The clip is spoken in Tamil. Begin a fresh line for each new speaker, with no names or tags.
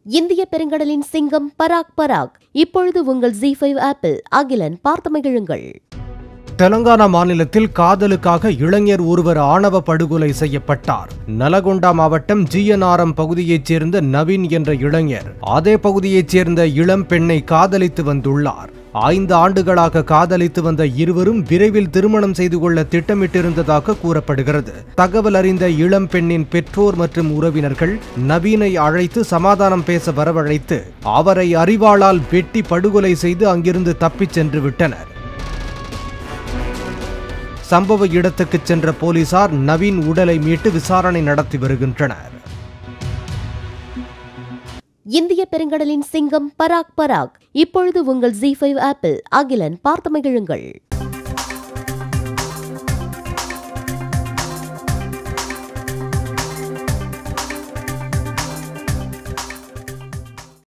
இந்திய பெருங்கடலின் சிங்கம் பராக் பராக் இப்பொழுது உங்கள் ஜி ஃபைவ் ஆப்பிள் அகிலன் பார்த்து மகிழுங்கள்
தெலங்கானா மாநிலத்தில் காதலுக்காக இளைஞர் ஒருவர் ஆணவ படுகொலை செய்யப்பட்டார் நலகொண்டா மாவட்டம் ஜிஎன்ஆர்எம் பகுதியைச் சேர்ந்த நவீன் என்ற இளைஞர் அதே பகுதியைச் சேர்ந்த இளம் பெண்ணை காதலித்து வந்துள்ளார் ஐந்து ஆண்டுகளாக காதலித்து வந்த இருவரும் விரைவில் திருமணம் செய்து கொள்ள திட்டமிட்டிருந்ததாக கூறப்படுகிறது தகவல் அறிந்த இளம் பெண்ணின் பெற்றோர் மற்றும் உறவினர்கள் நவீனை அழைத்து சமாதானம் பேச வரவழைத்து அவரை அறிவாளால் வெட்டி படுகொலை செய்து அங்கிருந்து தப்பிச் சென்று விட்டனர் சம்பவ இடத்துக்கு சென்ற போலீசார் நவீன் உடலை மீட்டு விசாரணை நடத்தி வருகின்றனர்
இந்திய பெருங்கடலின் சிங்கம் பராக் பராக் இப்பொழுது உங்கள் ஜி ஃபைவ் ஆப்பிள் அகிலன் பார்த்து மகிழுங்கள்